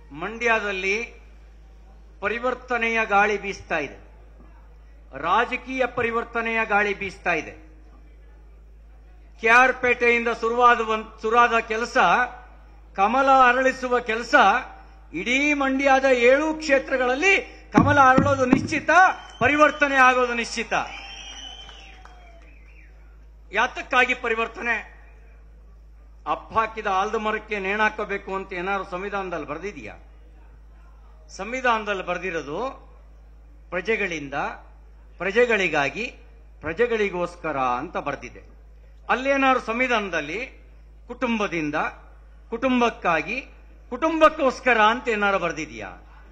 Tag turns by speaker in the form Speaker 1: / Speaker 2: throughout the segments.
Speaker 1: ಮಂಡ್ಯದಲ್ಲಿ ಪರಿವರ್ತನೆಯ ಗಾಳಿ ಬೀಸ್ತಾ ಇದೆ ರಾಜಕೀಯ ಪರಿವರ್ತನೆಯ ಗಾಳಿ ಬೀಸ್ತಾ ಇದೆ ಕೆಆರ್ ಪೇಟೆಯಿಂದ ಶುರುವಾದ ಶುರುವಾದ ಕೆಲಸ ಕಮಲ ಅರಳಿಸುವ ಕೆಲಸ ಇಡೀ ಮಂಡ್ಯದ ಏಳು ಕ್ಷೇತ್ರಗಳಲ್ಲಿ ಕಮಲ ಅರಳೋದು ನಿಶ್ಚಿತ ಪರಿವರ್ತನೆ ಆಗೋದು ನಿಶ್ಚಿತ ಯಾತಕ್ಕಾಗಿ ಪರಿವರ್ತನೆ ಅಪ್ಪ ಹಾಕಿದ ಆಲ್ದ ಮರಕ್ಕೆ ನೇಣಾಕಬೇಕು ಅಂತ ಏನಾದ್ರು ಸಂವಿಧಾನದಲ್ಲಿ ಬರೆದಿದೆಯಾ ಸಂವಿಧಾನದಲ್ಲಿ ಬರೆದಿರೋದು ಪ್ರಜೆಗಳಿಂದ ಪ್ರಜೆಗಳಿಗಾಗಿ ಪ್ರಜೆಗಳಿಗೋಸ್ಕರ ಅಂತ ಬರೆದಿದೆ ಅಲ್ಲೇನಾದ್ರು ಸಂವಿಧಾನದಲ್ಲಿ ಕುಟುಂಬದಿಂದ ಕುಟುಂಬಕ್ಕಾಗಿ ಕುಟುಂಬಕ್ಕೋಸ್ಕರ ಅಂತ ಏನಾರು ಬರೆದಿದೆಯಾ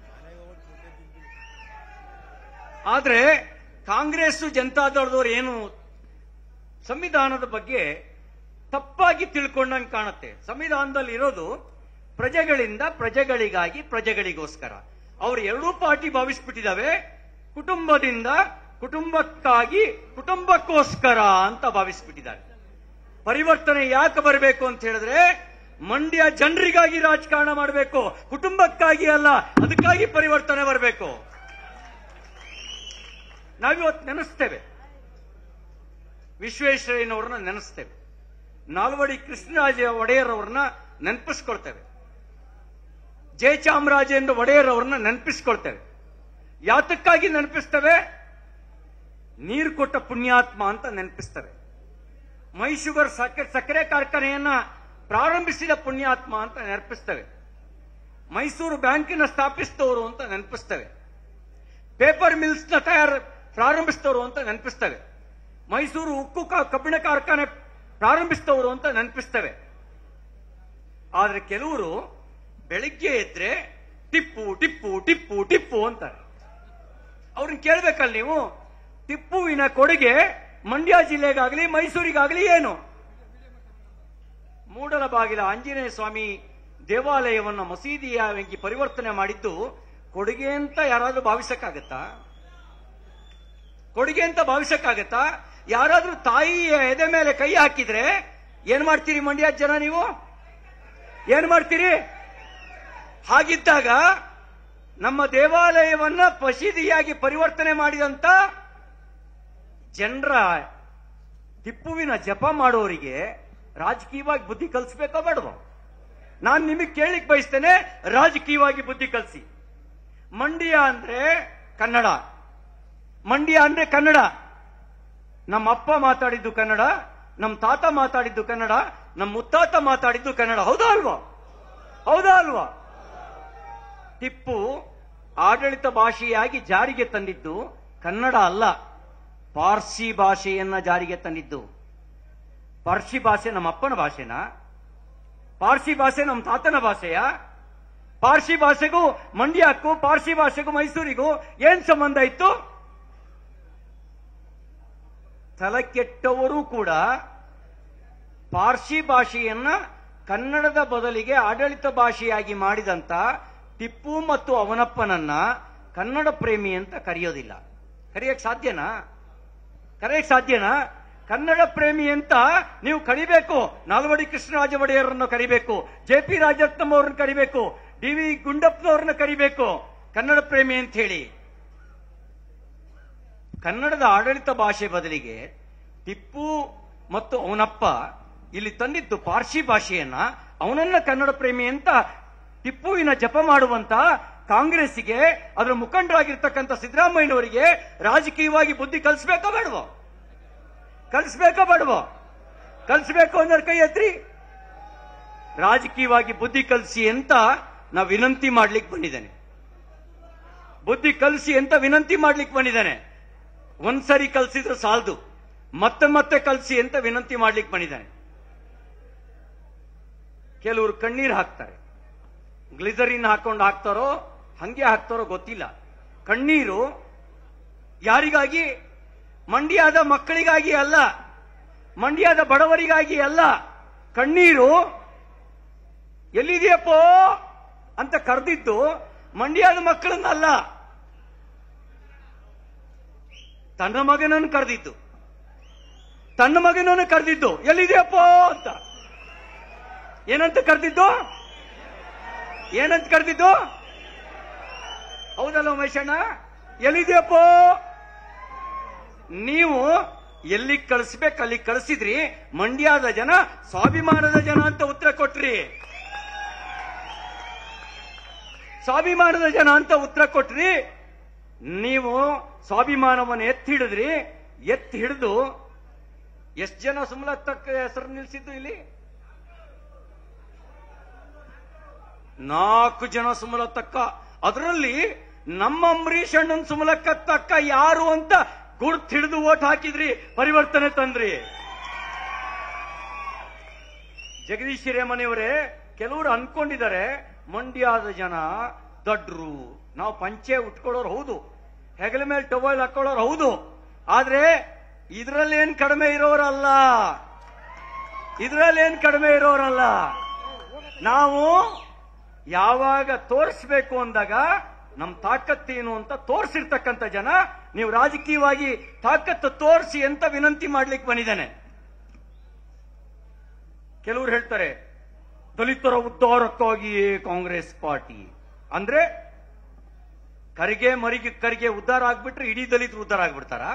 Speaker 1: ಆದ್ರೆ ಕಾಂಗ್ರೆಸ್ ಜನತಾದಳದವ್ರು ಏನು ಸಂವಿಧಾನದ ಬಗ್ಗೆ ತಪ್ಪಾಗಿ ತಿಳ್ಕೊಂಡಂಗೆ ಕಾಣುತ್ತೆ ಸಂವಿಧಾನದಲ್ಲಿ ಇರೋದು ಪ್ರಜೆಗಳಿಂದ ಪ್ರಜೆಗಳಿಗಾಗಿ ಪ್ರಜೆಗಳಿಗೋಸ್ಕರ ಅವ್ರು ಎರಡೂ ಪಾರ್ಟಿ ಭಾವಿಸ್ಬಿಟ್ಟಿದಾವೆ ಕುಟುಂಬದಿಂದ ಕುಟುಂಬಕ್ಕಾಗಿ ಕುಟುಂಬಕ್ಕೋಸ್ಕರ ಅಂತ ಭಾವಿಸ್ಬಿಟ್ಟಿದ್ದಾರೆ ಪರಿವರ್ತನೆ ಯಾಕೆ ಬರಬೇಕು ಅಂತ ಹೇಳಿದ್ರೆ ಮಂಡ್ಯ ಜನರಿಗಾಗಿ ರಾಜಕಾರಣ ಮಾಡಬೇಕು ಕುಟುಂಬಕ್ಕಾಗಿ ಅಲ್ಲ ಅದಕ್ಕಾಗಿ ಪರಿವರ್ತನೆ ಬರಬೇಕು ನಾವಿವತ್ತು ನೆನೆಸ್ತೇವೆ ವಿಶ್ವೇಶ್ವರಯ್ಯನವ್ರನ್ನ ನೆನೆಸ್ತೇವೆ ನಾಲ್ವಡಿ ಕೃಷ್ಣರಾಜ ಒಡೆಯರ್ ಅವ್ರನ್ನ ನೆನಪಿಸ್ಕೊಳ್ತೇವೆ ಜಯಚಾಮರಾಜೇಂದ್ರ ಒಡೆಯರ್ ಅವ್ರನ್ನ ನೆನಪಿಸ್ಕೊಳ್ತೇವೆ ಯಾತಕ್ಕಾಗಿ ನೆನಪಿಸ್ತೇವೆ ನೀರು ಕೊಟ್ಟ ಪುಣ್ಯಾತ್ಮ ಅಂತ ನೆನಪಿಸ್ತೇವೆ ಮೈಶುಗರ್ ಸಕ್ಕರೆ ಸಕ್ಕರೆ ಕಾರ್ಖಾನೆಯನ್ನ ಪ್ರಾರಂಭಿಸಿದ ಪುಣ್ಯಾತ್ಮ ಅಂತ ನೆನಪಿಸ್ತೇವೆ ಮೈಸೂರು ಬ್ಯಾಂಕಿನ ಸ್ಥಾಪಿಸಿದವರು ಅಂತ ನೆನಪಿಸ್ತೇವೆ ಪೇಪರ್ ಮಿಲ್ಸ್ ನ ತಯಾರ ಪ್ರಾರಂಭಿಸಿದವರು ಅಂತ ನೆನಪಿಸ್ತೇವೆ ಮೈಸೂರು ಉಕ್ಕು ಕ- ಕಬ್ಬಿಣ ಕಾರ್ಖಾನೆ ಪ್ರಾರಂಭಿಸಿದವರು ಅಂತ ನೆನಪಿಸ್ತೇವೆ ಆದ್ರೆ ಕೆಲವರು ಬೆಳಿಗ್ಗೆ ಎದ್ರೆ ಟಿಪ್ಪು ಟಿಪ್ಪು ಟಿಪ್ಪು ಟಿಪ್ಪು ಅಂತಾರೆ ಅವ್ರನ್ನ ಕೇಳ್ಬೇಕಲ್ಲ ನೀವು ಟಿಪ್ಪುವಿನ ಕೊಡುಗೆ ಮಂಡ್ಯ ಜಿಲ್ಲೆಗಾಗಲಿ ಮೈಸೂರಿಗಾಗಲಿ ಏನು ಮೂಡಲ ಬಾಗಿಲ ಆಂಜನೇಯ ಸ್ವಾಮಿ ದೇವಾಲಯವನ್ನ ಮಸೀದಿಯಾಗಿ ಪರಿವರ್ತನೆ ಮಾಡಿದ್ದು ಕೊಡುಗೆ ಅಂತ ಯಾರಾದ್ರೂ ಭಾವಿಸಕ್ಕಾಗತ್ತಾ ಕೊಡುಗೆ ಅಂತ ಭಾವಿಸಕ್ಕಾಗತ್ತಾ ಯಾರಾದ್ರೂ ತಾಯಿಯ ಎದೆ ಮೇಲೆ ಕೈ ಹಾಕಿದ್ರೆ ಏನ್ ಮಾಡ್ತೀರಿ ಮಂಡ್ಯ ಜನ ನೀವು ಏನ್ ಮಾಡ್ತೀರಿ ಹಾಗಿದ್ದಾಗ ನಮ್ಮ ದೇವಾಲಯವನ್ನ ಮಸೀದಿಯಾಗಿ ಪರಿವರ್ತನೆ ಮಾಡಿದಂತ ಜನರ ಟಿಪ್ಪುವಿನ ಜಪ ಮಾಡೋರಿಗೆ ರಾಜಕೀಯವಾಗಿ ಬುದ್ಧಿ ಕಲಿಸ್ಬೇಕೋ ಬೇಡವೋ ನಾನು ನಿಮಗೆ ಕೇಳಿಕ್ ಬಯಸ್ತೇನೆ ರಾಜಕೀಯವಾಗಿ ಬುದ್ಧಿ ಕಲಿಸಿ ಮಂಡ್ಯ ಅಂದ್ರೆ ಕನ್ನಡ ಮಂಡ್ಯ ಅಂದ್ರೆ ಕನ್ನಡ ನಮ್ಮ ಅಪ್ಪ ಮಾತಾಡಿದ್ದು ಕನ್ನಡ ನಮ್ಮ ತಾತ ಮಾತಾಡಿದ್ದು ಕನ್ನಡ ನಮ್ಮ ಮುತ್ತಾತ ಮಾತಾಡಿದ್ದು ಕನ್ನಡ ಹೌದಾ ಅಲ್ವಾ ಹೌದಾ ಅಲ್ವಾ ಟಿಪ್ಪು ಆಡಳಿತ ಭಾಷೆಯಾಗಿ ಜಾರಿಗೆ ತಂದಿದ್ದು ಕನ್ನಡ ಅಲ್ಲ ಪಾರ್ಸಿ ಭಾಷೆಯನ್ನ ಜಾರಿಗೆ ತಂದಿದ್ದು ಪಾರ್ಸಿ ಭಾಷೆ ನಮ್ಮ ಅಪ್ಪನ ಭಾಷೆನಾ ಪಾರ್ಸಿ ಭಾಷೆ ನಮ್ಮ ತಾತನ ಭಾಷೆಯ ಪಾರ್ಸಿ ಭಾಷೆಗೂ ಮಂಡ್ಯಕ್ಕೂ ಪಾರ್ಸಿ ಭಾಷೆಗೂ ಮೈಸೂರಿಗೂ ಏನ್ ಸಂಬಂಧ ಇತ್ತು ತಲಕೆಟ್ಟವರು ಕೂಡ ಪಾರ್ಸಿ ಭಾಷೆಯನ್ನ ಕನ್ನಡದ ಬದಲಿಗೆ ಆಡಳಿತ ಭಾಷೆಯಾಗಿ ಮಾಡಿದಂತ ಟಿಪ್ಪು ಮತ್ತು ಅವನಪ್ಪನನ್ನ ಕನ್ನಡ ಪ್ರೇಮಿ ಅಂತ ಕರೆಯೋದಿಲ್ಲ ಕರೆಯಕ್ ಸಾಧ್ಯನಾ ಕರೆಯಕ್ ಸಾಧ್ಯನಾ ಕನ್ನಡ ಪ್ರೇಮಿ ಅಂತ ನೀವು ಕರಿಬೇಕು ನಾಲ್ವಡಿ ಕೃಷ್ಣರಾಜ ಒಡೆಯರನ್ನು ಕರಿಬೇಕು ಜೆ ಪಿ ರಾಜರತ್ನಂ ಅವ್ರನ್ನ ಕರಿಬೇಕು ಡಿ ವಿ ಗುಂಡಪ್ಪನವ್ರನ್ನ ಕರಿಬೇಕು ಕನ್ನಡ ಪ್ರೇಮಿ ಅಂತ ಹೇಳಿ ಕನ್ನಡದ ಆಡಳಿತ ಭಾಷೆ ಬದಲಿಗೆ ಟಿಪ್ಪು ಮತ್ತು ಅವನಪ್ಪ ಇಲ್ಲಿ ತಂದಿದ್ದು ಪಾರ್ಸಿ ಭಾಷೆಯನ್ನ ಅವನನ್ನ ಕನ್ನಡ ಪ್ರೇಮಿ ಅಂತ ಟಿಪ್ಪುವಿನ ಜಪ ಮಾಡುವಂತ ಕಾಂಗ್ರೆಸ್ಸಿಗೆ ಅದರ ಮುಖಂಡರಾಗಿರ್ತಕ್ಕಂಥ ಸಿದ್ದರಾಮಯ್ಯನವರಿಗೆ ರಾಜಕೀಯವಾಗಿ ಬುದ್ಧಿ ಕಲಿಸ್ಬೇಕೋ ಬೇಡವೋ ಕಲಿಸ್ಬೇಕೋ ಬೇಡವೋ ಕಲಿಸ್ಬೇಕು ಅಂದ್ರೆ ಕೈ ಎತ್ರಿ ರಾಜಕೀಯವಾಗಿ ಬುದ್ಧಿ ಕಲಿಸಿ ಅಂತ ನಾ ವಿನಂತಿ ಮಾಡ್ಲಿಕ್ಕೆ ಬಂದಿದ್ದೇನೆ ಬುದ್ಧಿ ಕಲಿಸಿ ಅಂತ ವಿನಂತಿ ಮಾಡ್ಲಿಕ್ಕೆ ಬಂದಿದ್ದಾನೆ ಒಂದ್ಸರಿ ಕಲ್ಸಿದ್ರೆ ಸಾಲದು ಮತ್ತೆ ಮತ್ತೆ ಕಲ್ಸಿ ಅಂತ ವಿನಂತಿ ಮಾಡ್ಲಿಕ್ಕೆ ಬಂದಿದ್ದಾನೆ ಕೆಲವರು ಕಣ್ಣೀರು ಹಾಕ್ತಾರೆ ಗ್ಲಿಸರಿನ್ ಹಾಕೊಂಡು ಹಾಕ್ತಾರೋ ಹಂಗೆ ಹಾಕ್ತಾರೋ ಗೊತ್ತಿಲ್ಲ ಕಣ್ಣೀರು ಯಾರಿಗಾಗಿ ಮಂಡ್ಯದ ಮಕ್ಕಳಿಗಾಗಿ ಅಲ್ಲ ಮಂಡ್ಯದ ಬಡವರಿಗಾಗಿ ಅಲ್ಲ ಕಣ್ಣೀರು ಎಲ್ಲಿದೆಯಪ್ಪೋ ಅಂತ ಕರೆದಿದ್ದು ಮಂಡ್ಯದ ಮಕ್ಕಳನ್ನಲ್ಲ ತನ್ನ ಮಗನನ್ನು ಕರೆದಿದ್ದು ತನ್ನ ಮಗನನ್ನು ಕರೆದಿದ್ದು ಎಲ್ಲಿದೆಯಪ್ಪೋ ಅಂತ ಏನಂತ ಕರೆದಿದ್ದು ಏನಂತ ಕರೆದಿದ್ದು ಹೌದಲ್ಲ ಉಮೇಶಣ್ಣ ಎಲ್ಲಿದೆಯಪ್ಪ ನೀವು ಎಲ್ಲಿ ಕಳಿಸ್ಬೇಕು ಅಲ್ಲಿ ಕಳಿಸಿದ್ರಿ ಮಂಡ್ಯದ ಜನ ಸ್ವಾಭಿಮಾನದ ಜನ ಅಂತ ಉತ್ತರ ಕೊಟ್ರಿ ಸ್ವಾಭಿಮಾನದ ಜನ ಅಂತ ಉತ್ತರ ಕೊಟ್ರಿ ನೀವು ಸ್ವಾಭಿಮಾನವನ್ನು ಎತ್ತಿ ಹಿಡಿದ್ರಿ ಎತ್ತಿ ಹಿಡಿದು ಎಷ್ಟು ಜನ ಸುಮಲತಕ್ಕ ಹೆಸರು ನಿಲ್ಸಿದ್ದು ಇಲ್ಲಿ ನಾಲ್ಕು ಜನ ಸುಮಲತಕ್ಕ ಅದರಲ್ಲಿ ನಮ್ಮ ಅಂಬರೀಷ್ ಅಣ್ಣನ್ ಸುಮಲಕ್ಕ ತಕ್ಕ ಯಾರು ಅಂತ ಗುರ್ತ್ ಹಿಡಿದು ಓಟ್ ಹಾಕಿದ್ರಿ ಪರಿವರ್ತನೆ ತಂದ್ರಿ ಜಗದೀಶ್ ಹಿರೇಮನೆಯವರೇ ಕೆಲವರು ಅನ್ಕೊಂಡಿದ್ದಾರೆ ಮಂಡ್ಯದ ಜನ ದಡ್ರು ನಾವು ಪಂಚೆ ಉಟ್ಕೊಳ್ಳೋರು ಹೌದು ಹೆಗಲ ಮೇಲೆ ಟವಲ್ ಹಾಕೊಳ್ಳೋರು ಹೌದು ಆದ್ರೆ ಇದ್ರಲ್ಲಿ ಏನ್ ಕಡಿಮೆ ಇರೋರಲ್ಲ ಇದ್ರಲ್ಲಿ ಏನ್ ಕಡಿಮೆ ಇರೋರಲ್ಲ ನಾವು ಯಾವಾಗ ತೋರಿಸ್ಬೇಕು ಅಂದಾಗ ನಮ್ ತಾಕತ್ತೇನು ಅಂತ ತೋರಿಸಿರ್ತಕ್ಕಂಥ ಜನ ನೀವು ರಾಜಕೀಯವಾಗಿ ತಾಕತ್ತು ತೋರಿಸಿ ಅಂತ ವಿನಂತಿ ಮಾಡ್ಲಿಕ್ಕೆ ಬಂದಿದ್ದೇನೆ ಕೆಲವರು ಹೇಳ್ತಾರೆ ದಲಿತರ ಉದ್ಧಾರಕ್ಕಾಗಿಯೇ ಕಾಂಗ್ರೆಸ್ ಪಾರ್ಟಿ ಅಂದ್ರೆ ಕರಿಗೆ ಮರಿಗೆ ಕರಿಗೆ ಉದ್ಧಾರ ಆಗ್ಬಿಟ್ರೆ ಇಡೀ ದಲಿತರು ಉದ್ಧಾರ ಆಗ್ಬಿಡ್ತಾರಾ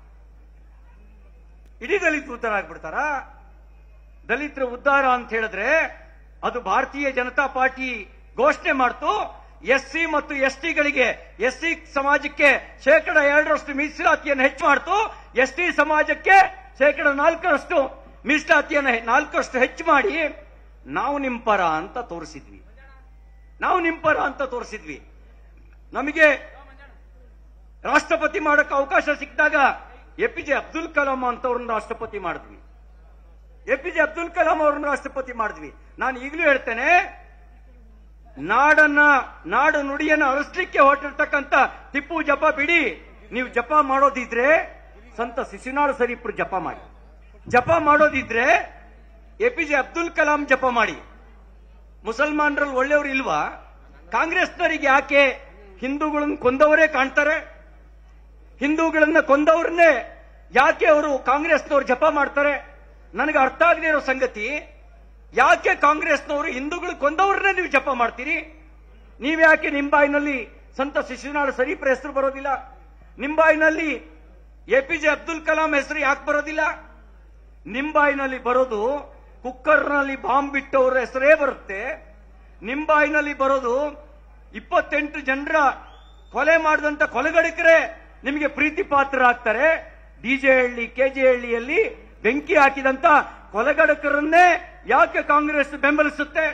Speaker 1: ಇಡೀ ದಲಿತರು ಉದ್ಧಾರ ಆಗ್ಬಿಡ್ತಾರಾ ದಲಿತರ ಉದ್ಧಾರ ಅಂತ ಹೇಳಿದ್ರೆ ಅದು ಭಾರತೀಯ ಜನತಾ ಪಾರ್ಟಿ ಘೋಷಣೆ ಮಾಡ್ತು ಎಸ್ ಸಿ ಮತ್ತು ಎಸ್ ಟಿಗಳಿಗೆ ಎಸ್ ಸಿ ಸಮಾಜಕ್ಕೆ ಶೇಕಡ ಎರಡರಷ್ಟು ಮೀಸಲಾತಿಯನ್ನು ಹೆಚ್ಚು ಮಾಡ್ತು ಎಸ್ ಟಿ ಸಮಾಜಕ್ಕೆ ಶೇಕಡ ನಾಲ್ಕರಷ್ಟು ಮೀಸಲಾತಿಯನ್ನು ನಾಲ್ಕರಷ್ಟು ಹೆಚ್ಚು ಮಾಡಿ ನಾವು ನಿಮ್ ಪರ ಅಂತ ತೋರಿಸಿದ್ವಿ ನಾವು ನಿಮ್ ಪರ ಅಂತ ತೋರಿಸಿದ್ವಿ ನಮಗೆ ರಾಷ್ಟ್ರಪತಿ ಮಾಡಕ್ಕೆ ಅವಕಾಶ ಸಿಕ್ಕಿದಾಗ ಎಪಿಜೆ ಅಬ್ದುಲ್ ಕಲಾಂ ಅಂತವ್ರನ್ನ ರಾಷ್ಟ್ರಪತಿ ಮಾಡಿದ್ವಿ ಎಪಿಜೆ ಅಬ್ದುಲ್ ಕಲಾಂ ಅವ್ರನ್ನ ರಾಷ್ಟ್ರಪತಿ ಮಾಡಿದ್ವಿ ನಾನು ಈಗಲೂ ಹೇಳ್ತೇನೆ ನಾಡನ್ನ ನಾಡು ನುಡಿಯನ್ನ ಅಳಿಸ್ಲಿಕ್ಕೆ ಹೊರಟಿರ್ತಕ್ಕಂಥ ಟಿಪ್ಪು ಜಪ ಬಿಡಿ ನೀವು ಜಪ ಮಾಡೋದಿದ್ರೆ ಸಂತ ಶಿಶುನಾಳ ಸರೀಪ್ರು ಜಪ ಮಾಡಿ ಜಪ ಮಾಡೋದಿದ್ರೆ ಎಪಿಜೆ ಅಬ್ದುಲ್ ಕಲಾಂ ಜಪ ಮಾಡಿ ಮುಸಲ್ಮಾನರಲ್ಲಿ ಒಳ್ಳೆಯವರು ಇಲ್ವಾ ಕಾಂಗ್ರೆಸ್ನವರಿಗೆ ಯಾಕೆ ಹಿಂದೂಗಳನ್ನು ಕೊಂದವರೇ ಕಾಣ್ತಾರೆ ಹಿಂದೂಗಳನ್ನ ಕೊಂದವ್ರನ್ನೇ ಯಾಕೆ ಅವರು ಕಾಂಗ್ರೆಸ್ನವರು ಜಪ ಮಾಡ್ತಾರೆ ನನಗೆ ಅರ್ಥ ಆಗದೆ ಇರೋ ಸಂಗತಿ ಯಾಕೆ ಕಾಂಗ್ರೆಸ್ನವರು ಹಿಂದೂಗಳು ಕೊಂದವ್ರನ್ನೇ ನೀವು ಜಪ ಮಾಡ್ತೀರಿ ನೀವ್ಯಾಕೆ ನಿಂಬಾಯಿನಲ್ಲಿ ಸಂತ ಶಿಶುನಾಳ ಸರೀಫ್ರ ಹೆಸರು ಬರೋದಿಲ್ಲ ನಿಂಬಾಯಿನಲ್ಲಿ ಎಪಿಜೆ ಅಬ್ದುಲ್ ಕಲಾಂ ಹೆಸರು ಯಾಕೆ ಬರೋದಿಲ್ಲ ನಿಂಬಾಯಿನಲ್ಲಿ ಬರೋದು ಕುಕ್ಕರ್ನಲ್ಲಿ ಬಾಂಬ್ ಬಿಟ್ಟವ್ರ ಹೆಸರೇ ಬರುತ್ತೆ ನಿಂಬಾಯಿನಲ್ಲಿ ಬರೋದು ಇಪ್ಪತ್ತೆಂಟು ಜನರ ಕೊಲೆ ಮಾಡಿದಂತ ಕೊಲೆಗಡಿಕರೇ ನಿಮಗೆ ಪ್ರೀತಿ ಪಾತ್ರ ಆಗ್ತಾರೆ ಡಿಜೆ ಹಳ್ಳಿ ಕೆಜೆ ಹಳ್ಳಿಯಲ್ಲಿ ಬೆಂಕಿ ಹಾಕಿದಂತ ಕೊಲೆಗಡಕರನ್ನೇ ಯಾಕೆ ಕಾಂಗ್ರೆಸ್ ಬೆಂಬಲಿಸುತ್ತೆ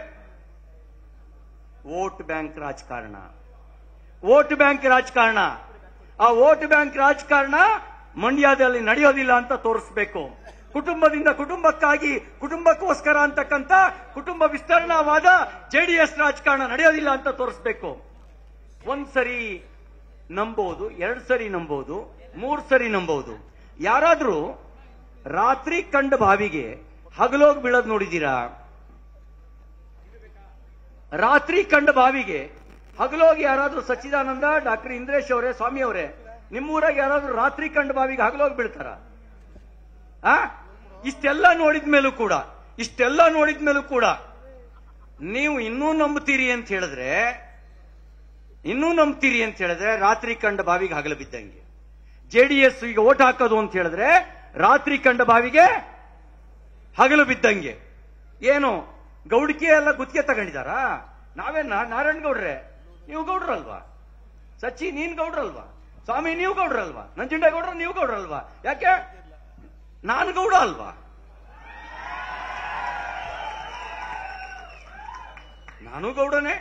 Speaker 1: ವೋಟ್ ಬ್ಯಾಂಕ್ ರಾಜಕಾರಣ ವೋಟ್ ಬ್ಯಾಂಕ್ ರಾಜಕಾರಣ ಆ ವೋಟ್ ಬ್ಯಾಂಕ್ ರಾಜಕಾರಣ ಮಂಡ್ಯದಲ್ಲಿ ನಡೆಯೋದಿಲ್ಲ ಅಂತ ತೋರಿಸ್ಬೇಕು ಕುಟುಂಬದಿಂದ ಕುಟುಂಬಕ್ಕಾಗಿ ಕುಟುಂಬಕ್ಕೋಸ್ಕರ ಅಂತಕ್ಕಂಥ ಕುಟುಂಬ ವಿಸ್ತರಣಾವಾದ ಜೆಡಿಎಸ್ ರಾಜಕಾರಣ ನಡೆಯೋದಿಲ್ಲ ಅಂತ ತೋರಿಸ್ಬೇಕು ಒಂದ್ಸರಿ ನಂಬೋದು ಎರಡ್ ಸರಿ ನಂಬೋದು ಮೂರ್ ಸರಿ ನಂಬೋದು ಯಾರಾದ್ರೂ ರಾತ್ರಿ ಕಂಡ ಬಾವಿಗೆ ಹಗಲೋಗಿ ಬೀಳೋದ್ ನೋಡಿದೀರಾ ರಾತ್ರಿ ಕಂಡ ಬಾವಿಗೆ ಹಗಲೋಗಿ ಯಾರಾದ್ರೂ ಸಚ್ಚಿದಾನಂದ ಡಾಕ್ಟರ್ ಇಂದ್ರೇಶ್ ಅವರೇ ಸ್ವಾಮಿ ಅವರೇ ನಿಮ್ಮೂರಾಗ ಯಾರಾದ್ರೂ ರಾತ್ರಿ ಕಂಡ ಬಾವಿಗೆ ಹಗಲೋಗಿ ಬೀಳ್ತಾರ ಆ ಇಷ್ಟೆಲ್ಲ ನೋಡಿದ ಮೇಲೂ ಕೂಡ ಇಷ್ಟೆಲ್ಲ ನೋಡಿದ ಮೇಲೂ ಕೂಡ ನೀವು ಇನ್ನೂ ನಂಬ್ತೀರಿ ಅಂತ ಹೇಳಿದ್ರೆ ಇನ್ನೂ ನಂಬ್ತೀರಿ ಅಂತ ಹೇಳಿದ್ರೆ ರಾತ್ರಿ ಕಂಡ ಬಾವಿಗೆ ಹಗಲು ಬಿದ್ದಂಗೆ ಜೆಡಿಎಸ್ ಈಗ ಓಟ್ ಹಾಕೋದು ಅಂತ ಹೇಳಿದ್ರೆ ರಾತ್ರಿ ಕಂಡ ಬಾವಿಗೆ ಹಗಲು ಬಿದ್ದಂಗೆ ಏನು ಗೌಡಿಕೆ ಎಲ್ಲ ಗುತ್ತಿಗೆ ತಗೊಂಡಿದಾರಾ ನಾವೇನ ನಾರಾಯಣ ಗೌಡ್ರೆ ನೀವು ಗೌಡ್ರಲ್ವಾ ಸಚ್ಚಿ ನೀನ್ ಗೌಡ್ರಲ್ವಾ ಸ್ವಾಮಿ ನೀವು ಗೌಡ್ರಲ್ವಾ ನಂಜುಂಡೇಗೌಡ್ರ ನೀವು ಗೌಡ್ರಲ್ವಾ ಯಾಕೆ ನಾನು ಗೌಡ ಅಲ್ವಾ ನಾನು ಗೌಡನೇ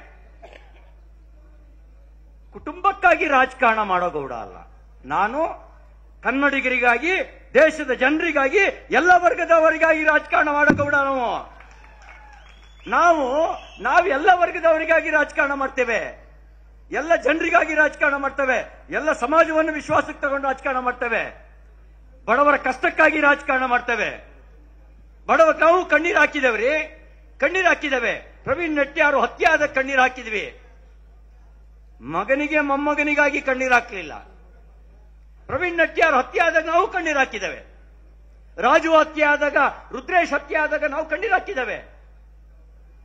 Speaker 1: ಕುಟುಂಬಕ್ಕಾಗಿ ರಾಜಕಾರಣ ಮಾಡೋ ಗೌಡ ಅಲ್ಲ ನಾನು ಕನ್ನಡಿಗರಿಗಾಗಿ ದೇಶದ ಜನರಿಗಾಗಿ ಎಲ್ಲ ವರ್ಗದವರಿಗಾಗಿ ರಾಜಕಾರಣ ಮಾಡೋ ಗೌಡ ನಾವು ನಾವು ನಾವು ಎಲ್ಲ ವರ್ಗದವರಿಗಾಗಿ ರಾಜಕಾರಣ ಮಾಡ್ತೇವೆ ಎಲ್ಲ ಜನರಿಗಾಗಿ ರಾಜಕಾರಣ ಮಾಡ್ತೇವೆ ಎಲ್ಲ ಸಮಾಜವನ್ನು ವಿಶ್ವಾಸಕ್ಕೆ ತಗೊಂಡು ರಾಜಕಾರಣ ಮಾಡ್ತೇವೆ ಬಡವರ ಕಷ್ಟಕ್ಕಾಗಿ ರಾಜಕಾರಣ ಮಾಡ್ತೇವೆ ಬಡವ ನಾವು ಕಣ್ಣೀರು ಹಾಕಿದೇವ್ರಿ ಕಣ್ಣೀರು ಹಾಕಿದ್ದೇವೆ ಪ್ರವೀಣ್ ನೆಟ್ಯಾರು ಹತ್ಯೆ ಆದ ಕಣ್ಣೀರು ಹಾಕಿದ್ವಿ ಮಗನಿಗೆ ಮೊಮ್ಮಗನಿಗಾಗಿ ಕಣ್ಣೀರು ಹಾಕಲಿಲ್ಲ ಪ್ರವೀಣ್ ನಟ್ಯಾರ್ ಹತ್ಯೆ ಆದಾಗ ನಾವು ಕಣ್ಣೀರು ಹಾಕಿದ್ದೇವೆ ರಾಜು ಹತ್ಯೆ ಆದಾಗ ರುದ್ರೇಶ್ ಹತ್ಯೆ ಆದಾಗ ನಾವು ಕಣ್ಣೀರು ಹಾಕಿದ್ದೇವೆ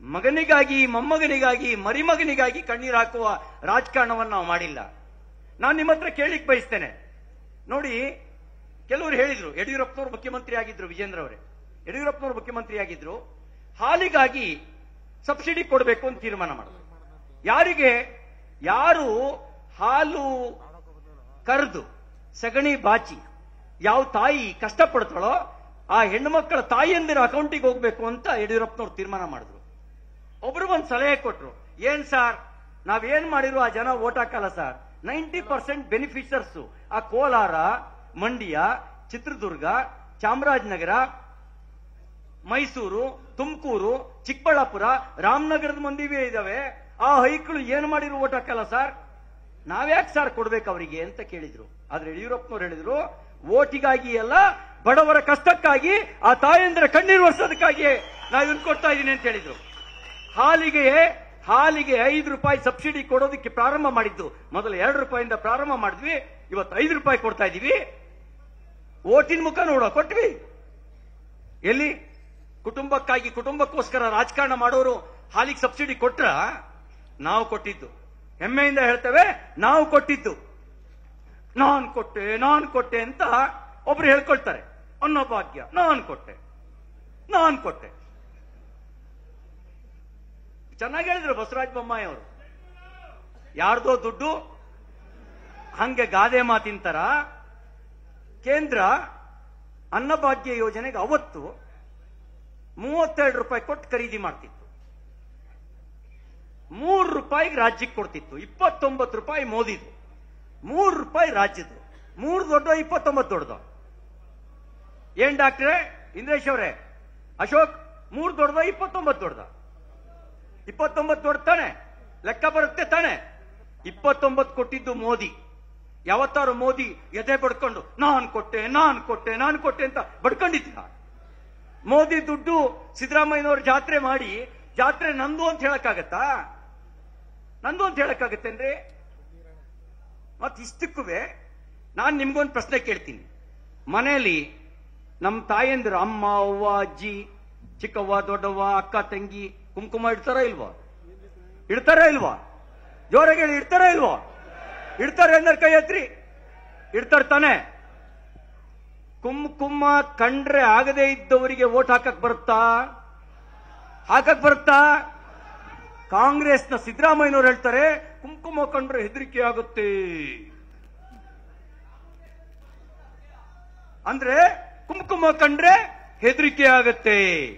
Speaker 1: ಮಗನಿಗಾಗಿ ಮೊಮ್ಮಗನಿಗಾಗಿ ಮರಿಮಗನಿಗಾಗಿ ಕಣ್ಣೀರು ಹಾಕುವ ರಾಜಕಾರಣವನ್ನು ನಾವು ಮಾಡಿಲ್ಲ ನಾನು ನಿಮ್ಮ ಹತ್ರ ಕೇಳಿಕ್ ಬಯಸ್ತೇನೆ ನೋಡಿ ಕೆಲವರು ಹೇಳಿದ್ರು ಯಡಿಯೂರಪ್ಪನವರು ಮುಖ್ಯಮಂತ್ರಿ ಆಗಿದ್ರು ವಿಜೇಂದ್ರ ಅವರೇ ಯಡಿಯೂರಪ್ಪನವರು ಮುಖ್ಯಮಂತ್ರಿ ಆಗಿದ್ರು ಹಾಲಿಗಾಗಿ ಸಬ್ಸಿಡಿ ಕೊಡಬೇಕು ಅಂತ ತೀರ್ಮಾನ ಮಾಡಿದ್ರು ಯಾರಿಗೆ ಯಾರು ಹಾಲು ಕರೆದು ಸಗಣಿ ಬಾಚಿ ಯಾವ ತಾಯಿ ಕಷ್ಟಪಡ್ತಾಳೋ ಆ ಹೆಣ್ಣು ಮಕ್ಕಳ ತಾಯಿಯಂದಿರ ಅಕೌಂಟಿಗೆ ಹೋಗ್ಬೇಕು ಅಂತ ಯಡಿಯೂರಪ್ಪನವ್ರು ತೀರ್ಮಾನ ಮಾಡಿದ್ರು ಒಬ್ರು ಒಂದು ಸಲಹೆ ಕೊಟ್ರು ಏನ್ ಸರ್ ನಾವೇನ್ ಮಾಡಿರೋ ಆ ಜನ ಓಟ್ ಹಾಕಲ್ಲ ಸರ್ ನೈಂಟಿ ಪರ್ಸೆಂಟ್ ಬೆನಿಫಿಷರ್ಸ್ ಆ ಕೋಲಾರ ಮಂಡ್ಯ ಚಿತ್ರದುರ್ಗ ಚಾಮರಾಜನಗರ ಮೈಸೂರು ತುಮಕೂರು ಚಿಕ್ಕಬಳ್ಳಾಪುರ ರಾಮನಗರದ ಮಂದಿವೇ ಇದಾವೆ ಆ ಹೈಕ್ಳು ಏನ್ ಮಾಡಿರೋ ಓಟ್ ಹಾಕಲ್ಲ ಸರ್ ನಾವ್ಯಾಕೆ ಸರ್ ಕೊಡ್ಬೇಕು ಅವರಿಗೆ ಅಂತ ಕೇಳಿದ್ರು ಆದ್ರೆ ಯಡಿಯೂರಪ್ಪನವ್ರು ಹೇಳಿದ್ರು ಓಟಿಗಾಗಿ ಅಲ್ಲ ಬಡವರ ಕಷ್ಟಕ್ಕಾಗಿ ಆ ತಾಯಂದ್ರ ಕಣ್ಣೀರು ಒರೆಸೋದಕ್ಕಾಗಿ ನಾವು ಇದನ್ನ ಕೊಡ್ತಾ ಇದೀನಿ ಅಂತ ಹೇಳಿದ್ರು ಹಾಲಿಗೆ ಹಾಲಿಗೆ ಐದು ರೂಪಾಯಿ ಸಬ್ಸಿಡಿ ಕೊಡೋದಕ್ಕೆ ಪ್ರಾರಂಭ ಮಾಡಿದ್ದು ಮೊದಲು ಎರಡು ರೂಪಾಯಿಂದ ಪ್ರಾರಂಭ ಮಾಡಿದ್ವಿ ಇವತ್ತು ಐದು ರೂಪಾಯಿ ಕೊಡ್ತಾ ಇದೀವಿ ಓಟಿನ ಮುಖ ನೋಡೋ ಕೊಟ್ವಿ ಎಲ್ಲಿ ಕುಟುಂಬಕ್ಕಾಗಿ ಕುಟುಂಬಕ್ಕೋಸ್ಕರ ರಾಜಕಾರಣ ಮಾಡೋರು ಹಾಲಿಗೆ ಸಬ್ಸಿಡಿ ಕೊಟ್ರ ನಾವು ಕೊಟ್ಟಿದ್ದು ಹೆಮ್ಮೆಯಿಂದ ಹೇಳ್ತೇವೆ ನಾವು ಕೊಟ್ಟಿದ್ದು ನಾನ್ ಕೊಟ್ಟೆ ನಾನ್ ಕೊಟ್ಟೆ ಅಂತ ಒಬ್ರು ಹೇಳ್ಕೊಳ್ತಾರೆ ಅನ್ನಭಾಗ್ಯ ನಾನ್ ಕೊಟ್ಟೆ ನಾನ್ ಕೊಟ್ಟೆ ಚೆನ್ನಾಗಿ ಹೇಳಿದ್ರು ಬಸವರಾಜ ಬೊಮ್ಮಾಯಿ ಅವರು ಯಾರ್ದೋ ದುಡ್ಡು ಹಂಗೆ ಗಾದೆ ಮಾತಿಂತರ ಕೇಂದ್ರ ಅನ್ನಭಾಗ್ಯ ಯೋಜನೆಗೆ ಅವತ್ತು ಮೂವತ್ತೆರಡು ರೂಪಾಯಿ ಕೊಟ್ಟು ಖರೀದಿ ಮಾಡ್ತಿತ್ತು ಮೂರು ರೂಪಾಯಿಗೆ ರಾಜ್ಯಕ್ಕೆ ಕೊಡ್ತಿತ್ತು ಇಪ್ಪತ್ತೊಂಬತ್ತು ರೂಪಾಯಿ ಮೋದಿದು ಮೂರು ರೂಪಾಯಿ ರಾಜ್ಯದ್ದು ಮೂರು ದೊಡ್ಡ ಇಪ್ಪತ್ತೊಂಬತ್ತು ದೊಡ್ಡದು ಏನ್ ಡಾಕ್ಟ್ರೆ ಇಂದ್ರೇಶ್ ಅವರೇ ಅಶೋಕ್ ಮೂರು ದೊಡ್ಡದ ಇಪ್ಪತ್ತೊಂಬತ್ತು ದೊಡ್ಡದ ಇಪ್ಪತ್ತೊಂಬತ್ತು ದೊಡ್ಡ ತಾನೆ ಲೆಕ್ಕ ಬರುತ್ತೆ ತಾನೆ ಇಪ್ಪತ್ತೊಂಬತ್ತು ಕೊಟ್ಟಿದ್ದು ಮೋದಿ ಯಾವತ್ತಾರು ಮೋದಿ ಎದೆ ಬಡ್ಕೊಂಡು ನಾನ್ ಕೊಟ್ಟೆ ನಾನ್ ಕೊಟ್ಟೆ ನಾನ್ ಕೊಟ್ಟೆ ಅಂತ ಬಡ್ಕೊಂಡಿದ್ದ ಮೋದಿ ದುಡ್ಡು ಸಿದ್ದರಾಮಯ್ಯನವ್ರ ಜಾತ್ರೆ ಮಾಡಿ ಜಾತ್ರೆ ನಂದು ಅಂತ ಹೇಳಕ್ಕಾಗತ್ತಾ ನಂದು ಅಂತ ಹೇಳಕ್ಕಾಗತ್ತೇನ್ರಿ ಮತ್ ಇಷ್ಟಕ್ಕೂ ನಾನ್ ನಿಮ್ಗೊಂದು ಪ್ರಶ್ನೆ ಕೇಳ್ತೀನಿ ಮನೆಯಲ್ಲಿ ನಮ್ಮ ತಾಯಂದಿರು ಅಮ್ಮ ಅವ್ವ ಅಜ್ಜಿ ಚಿಕ್ಕವ್ವ ದೊಡ್ಡವ್ವ ಅಕ್ಕ ತಂಗಿ ಕುಂಕುಮ ಇಡ್ತಾರ ಇಲ್ವಾ ಇಡ್ತಾರ ಇಲ್ವಾ ಜೋರಾಗಿ ಹೇಳಿ ಇಡ್ತಾರ ಇಲ್ವಾ ಇಡ್ತಾರೆ ಅಂದ್ರೆ ಕೈ ಎತ್ರಿ ಇಡ್ತಾರ ತಾನೆ ಕುಂಕುಮ ಕಂಡ್ರೆ ಆಗದೆ ಇದ್ದವರಿಗೆ ಓಟ್ ಹಾಕಕ್ ಬರುತ್ತಾ ಹಾಕಕ್ ಬರುತ್ತಾ ಕಾಂಗ್ರೆಸ್ನ ಸಿದ್ದರಾಮಯ್ಯನವ್ರು ಹೇಳ್ತಾರೆ ಕುಂಕುಮ ಕಂಡ್ರೆ ಹೆದರಿಕೆ ಆಗುತ್ತೆ ಅಂದ್ರೆ ಕುಂಕುಮ ಕಂಡ್ರೆ ಹೆದರಿಕೆ ಆಗತ್ತೆ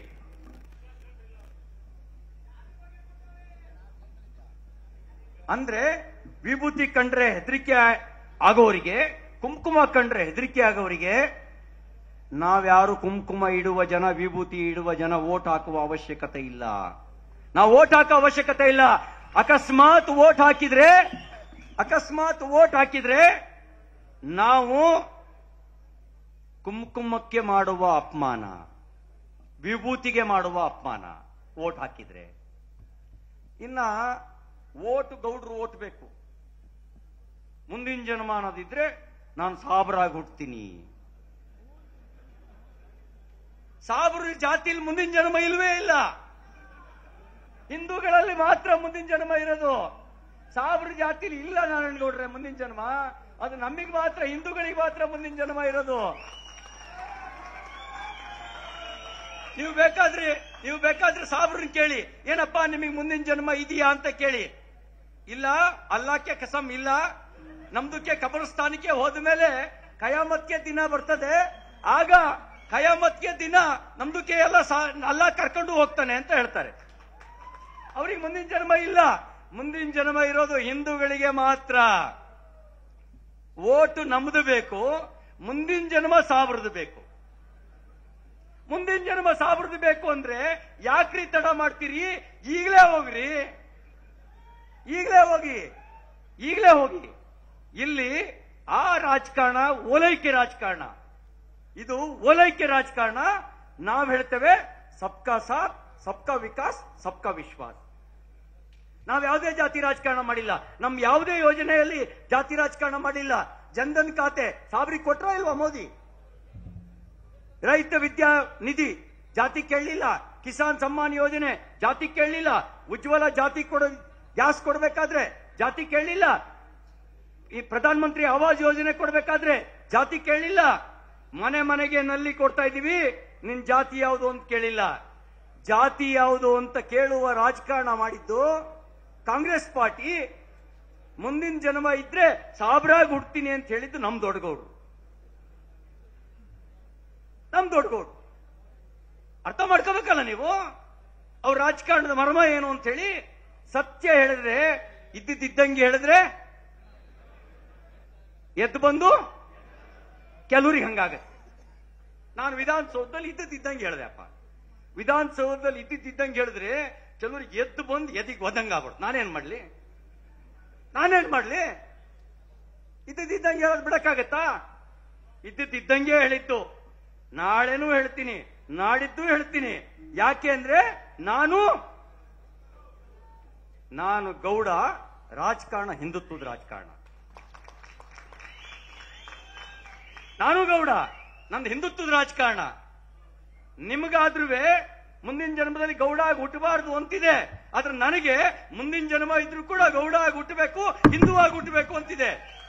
Speaker 1: ಅಂದ್ರೆ ವಿಭೂತಿ ಕಂಡ್ರೆ ಹೆದರಿಕೆ ಆಗೋರಿಗೆ ಕುಂಕುಮ ಕಂಡ್ರೆ ಹೆದರಿಕೆ ಆಗೋರಿಗೆ ನಾವ್ಯಾರು ಕುಂಕುಮ ಇಡುವ ಜನ ವಿಭೂತಿ ಇಡುವ ಜನ ಓಟ್ ಹಾಕುವ ಅವಶ್ಯಕತೆ ಇಲ್ಲ ನಾವು ಓಟ್ ಹಾಕೋ ಅವಶ್ಯಕತೆ ಇಲ್ಲ ಅಕಸ್ಮಾತ್ ಓಟ್ ಹಾಕಿದ್ರೆ ಅಕಸ್ಮಾತ್ ಓಟ್ ಹಾಕಿದ್ರೆ ನಾವು ಕುಂಕುಮಕ್ಕೆ ಮಾಡುವ ಅಪಮಾನ ವಿಭೂತಿಗೆ ಮಾಡುವ ಅಪಮಾನ ಓಟ್ ಹಾಕಿದ್ರೆ ಇನ್ನ ಓಟ್ ಗೌಡ್ರು ಓಟ್ ಬೇಕು ಮುಂದಿನ ಜನ್ಮ ಅನ್ನೋದಿದ್ರೆ ನಾನು ಸಾಬ್ರಾಗಿ ಹುಟ್ತೀನಿ ಸಾಬ್ರ ಜಾತಿಲಿ ಮುಂದಿನ ಜನ್ಮ ಇಲ್ವೇ ಇಲ್ಲ ಹಿಂದೂಗಳಲ್ಲಿ ಮಾತ್ರ ಮುಂದಿನ ಜನ್ಮ ಇರೋದು ಸಾಬ್ರ ಜಾತಿಲಿ ಇಲ್ಲ ನಾರಾಯಣಗೌಡ್ರೆ ಮುಂದಿನ ಜನ್ಮ ಅದು ನಮಗೆ ಮಾತ್ರ ಹಿಂದೂಗಳಿಗೆ ಮಾತ್ರ ಮುಂದಿನ ಜನ್ಮ ಇರೋದು ನೀವು ಬೇಕಾದ್ರೆ ನೀವು ಬೇಕಾದ್ರೆ ಸಾಬ್ರನ್ನ ಕೇಳಿ ಏನಪ್ಪಾ ನಿಮಗೆ ಮುಂದಿನ ಜನ್ಮ ಇದೆಯಾ ಅಂತ ಕೇಳಿ ಇಲ್ಲ ಅಲ್ಲಾಕ್ಕೆ ಕಸಮ್ ಇಲ್ಲ ನಮ್ದಕ್ಕೆ ಕಬರಸ್ಥಾನಕ್ಕೆ ಹೋದ ಮೇಲೆ ಕಯಾಮತ್ಗೆ ದಿನ ಬರ್ತದೆ ಆಗ ಕಯಾಮತ್ಗೆ ದಿನ ನಮ್ದಕ್ಕೆ ಎಲ್ಲ ಸಾ- ಅಲ್ಲಾ ಕರ್ಕೊಂಡು ಹೋಗ್ತಾನೆ ಅಂತ ಹೇಳ್ತಾರೆ ಅವ್ರಿಗೆ ಮುಂದಿನ ಜನ್ಮ ಇಲ್ಲ ಮುಂದಿನ ಜನ್ಮ ಇರೋದು ಹಿಂದೂಗಳಿಗೆ ಮಾತ್ರ ಓಟು ನಮ್ದು ಬೇಕು ಮುಂದಿನ ಜನ್ಮ ಸಾವಿರದು ಬೇಕು ಮುಂದಿನ ಜನ್ಮ ಸಾವಿರದು ಬೇಕು ಅಂದ್ರೆ ಯಾಕ್ರಿ ತಡ ಮಾಡ್ತೀರಿ ಈಗಲೇ ಹೋಗ್ರಿ ಈಗಲೇ ಹೋಗಿ ಈಗಲೇ ಹೋಗಿ ಇಲ್ಲಿ ಆ ರಾಜಕಾರಣ ಓಲೈಕೆ ರಾಜಕಾರಣ ಇದು ಓಲೈಕೆ ರಾಜಕಾರಣ ನಾವ್ ಹೇಳ್ತೇವೆ ಸಬ್ಕಾ ಸಾಥ್ ಸಬ್ಕಾ ವಿಕಾಸ್ ಸಬ್ಕಾ ವಿಶ್ವಾಸ್ ನಾವ್ ಯಾವುದೇ ಜಾತಿ ರಾಜಕಾರಣ ಮಾಡಿಲ್ಲ ನಮ್ ಯಾವುದೇ ಯೋಜನೆಯಲ್ಲಿ ಜಾತಿ ರಾಜಕಾರಣ ಮಾಡಿಲ್ಲ ಜನ್ಧನ್ ಖಾತೆ ಸಾಬ್ರಿಗೆ ಕೊಟ್ರ ಇಲ್ವಾ ಮೋದಿ ರೈತ ವಿದ್ಯಾ ನಿಧಿ ಜಾತಿ ಕೇಳಲಿಲ್ಲ ಕಿಸಾನ್ ಸಮ್ಮಾನ್ ಯೋಜನೆ ಜಾತಿ ಕೇಳಲಿಲ್ಲ ಉಜ್ವಲ ಜಾತಿ ಕೊಡ ಗ್ಯಾಸ್ ಕೊಡಬೇಕಾದ್ರೆ ಜಾತಿ ಕೇಳಲಿಲ್ಲ ಈ ಪ್ರಧಾನ ಮಂತ್ರಿ ಆವಾಸ್ ಯೋಜನೆ ಕೊಡಬೇಕಾದ್ರೆ ಜಾತಿ ಕೇಳಿಲ್ಲ ಮನೆ ಮನೆಗೆ ನಲ್ಲಿ ಕೊಡ್ತಾ ಇದೀವಿ ನಿನ್ ಜಾತಿ ಯಾವುದು ಅಂತ ಕೇಳಿಲ್ಲ ಜಾತಿ ಯಾವುದು ಅಂತ ಕೇಳುವ ರಾಜಕಾರಣ ಮಾಡಿದ್ದು ಕಾಂಗ್ರೆಸ್ ಪಾರ್ಟಿ ಮುಂದಿನ ಜನ್ಮ ಇದ್ರೆ ಸಾಬ್ರಾಗ್ ಹುಡ್ತೀನಿ ಅಂತ ಹೇಳಿದ್ದು ನಮ್ ದೊಡ್ಡಗೌಡ್ರು ನಮ್ ದೊಡ್ಡಗೌಡ್ರು ಅರ್ಥ ಮಾಡ್ಕೋಬೇಕಲ್ಲ ನೀವು ಅವ್ರ ರಾಜಕಾರಣದ ಮರ್ಮ ಏನು ಅಂತ ಹೇಳಿ ಸತ್ಯ ಹೇಳಿದ್ರೆ ಇದ್ದಿದ್ದಂಗೆ ಹೇಳಿದ್ರೆ ಎದ್ದು ಬಂದು ಕೆಲವ್ರಿಗೆ ಹಂಗಾಗತ್ತೆ ನಾನು ವಿಧಾನಸೌಧದಲ್ಲಿ ಇದ್ದಿದ್ದಂಗೆ ಹೇಳಿದೆ ಅಪ್ಪ ವಿಧಾನಸೌಧದಲ್ಲಿ ಇದ್ದಿದ್ದಂಗೆ ಹೇಳಿದ್ರೆ ಕೆಲವ್ರಿಗೆ ಎದ್ದು ಬಂದು ಎದಿಗೆ ಒದಂಗ ಆಗ್ಬಿಡ್ತು ನಾನೇನ್ ಮಾಡ್ಲಿ ನಾನೇನ್ ಮಾಡ್ಲಿ ಇದ್ದಿದ್ದಂಗೆ ಹೇಳೋದು ಬಿಡಕ್ಕಾಗತ್ತಾ ಇದ್ದಿದ್ದಂಗೆ ಹೇಳಿದ್ದು ನಾಳೆನೂ ಹೇಳ್ತೀನಿ ನಾಡಿದ್ದು ಹೇಳ್ತೀನಿ ಯಾಕೆ ಅಂದ್ರೆ ನಾನು ನಾನು ಗೌಡ ರಾಜಕಾರಣ ಹಿಂದುತ್ವದ ರಾಜಕಾರಣ ನಾನು ಗೌಡ ನಂದು ಹಿಂದುತ್ವದ ರಾಜಕಾರಣ ನಿಮಗಾದ್ರೂ ಮುಂದಿನ ಜನ್ಮದಲ್ಲಿ ಗೌಡ ಆಗಿ ಹುಟ್ಟಬಾರದು ಅಂತಿದೆ ಆದ್ರೆ ನನಗೆ ಮುಂದಿನ ಜನ್ಮ ಇದ್ರೂ ಕೂಡ ಗೌಡ ಆಗಿ ಹುಟ್ಟಬೇಕು ಹಿಂದೂ ಆಗಿ ಹುಟ್ಟಬೇಕು ಅಂತಿದೆ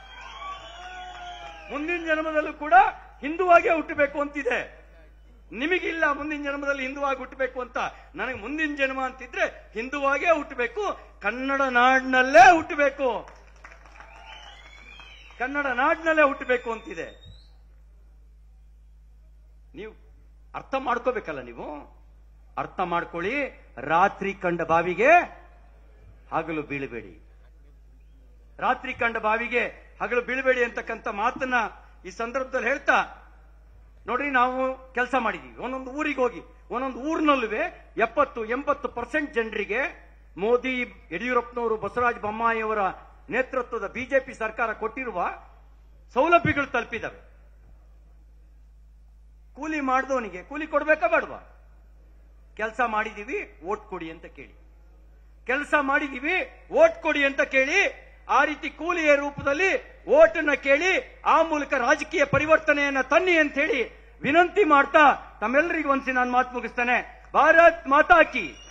Speaker 1: ಮುಂದಿನ ಜನ್ಮದಲ್ಲೂ ಕೂಡ ಹಿಂದುವಾಗೇ ಹುಟ್ಟಬೇಕು ಅಂತಿದೆ ನಿಮಗಿಲ್ಲ ಮುಂದಿನ ಜನ್ಮದಲ್ಲಿ ಹಿಂದುವಾಗಿ ಹುಟ್ಟಬೇಕು ಅಂತ ನನಗೆ ಮುಂದಿನ ಜನ್ಮ ಅಂತಿದ್ರೆ ಹಿಂದುವಾಗೇ ಹುಟ್ಟಬೇಕು ಕನ್ನಡ ನಾಡಿನಲ್ಲೇ ಹುಟ್ಟಬೇಕು ಕನ್ನಡ ನಾಡಿನಲ್ಲೇ ಹುಟ್ಟಬೇಕು ಅಂತಿದೆ ನೀವು ಅರ್ಥ ಮಾಡ್ಕೋಬೇಕಲ್ಲ ನೀವು ಅರ್ಥ ಮಾಡ್ಕೊಳ್ಳಿ ರಾತ್ರಿ ಕಂಡ ಬಾವಿಗೆ ಹಗಲು ಬೀಳಬೇಡಿ ರಾತ್ರಿ ಕಂಡ ಬಾವಿಗೆ ಹಗಲು ಬೀಳಬೇಡಿ ಅಂತಕ್ಕಂಥ ಮಾತನ್ನ ಈ ಸಂದರ್ಭದಲ್ಲಿ ಹೇಳ್ತಾ ನೋಡ್ರಿ ನಾವು ಕೆಲಸ ಮಾಡಿದೀವಿ ಒಂದೊಂದು ಊರಿಗೆ ಹೋಗಿ ಒಂದೊಂದು ಊರಿನಲ್ಲೂ ಎಪ್ಪತ್ತು ಎಂಬತ್ತು ಪರ್ಸೆಂಟ್ ಜನರಿಗೆ ಮೋದಿ ಯಡಿಯೂರಪ್ಪನವರು ಬಸವರಾಜ ಬೊಮ್ಮಾಯಿಯವರ ನೇತೃತ್ವದ ಬಿಜೆಪಿ ಸರ್ಕಾರ ಕೊಟ್ಟಿರುವ ಸೌಲಭ್ಯಗಳು ತಲುಪಿದವೆ ಕೂಲಿ ಮಾಡಿದವನಿಗೆ ಕೂಲಿ ಕೊಡ್ಬೇಕಾ ಬೇಡವಾ ಕೆಲಸ ಮಾಡಿದೀವಿ ಓಟ್ ಕೊಡಿ ಅಂತ ಕೇಳಿ ಕೆಲಸ ಮಾಡಿದೀವಿ ಓಟ್ ಕೊಡಿ ಅಂತ ಕೇಳಿ ಆ ರೀತಿ ಕೂಲಿಯ ರೂಪದಲ್ಲಿ ಓಟನ್ನ ಕೇಳಿ ಆ ಮೂಲಕ ರಾಜಕೀಯ ಪರಿವರ್ತನೆಯನ್ನ ತನ್ನಿ ಅಂತ ಹೇಳಿ ವಿನಂತಿ ಮಾಡ್ತಾ ತಮ್ಮೆಲ್ಲರಿಗೂ ಒಂದ್ಸಿ ನಾನು ಮಾತು ಮುಗಿಸ್ತೇನೆ ಭಾರತ್ ಮಾತಾ ಕಿ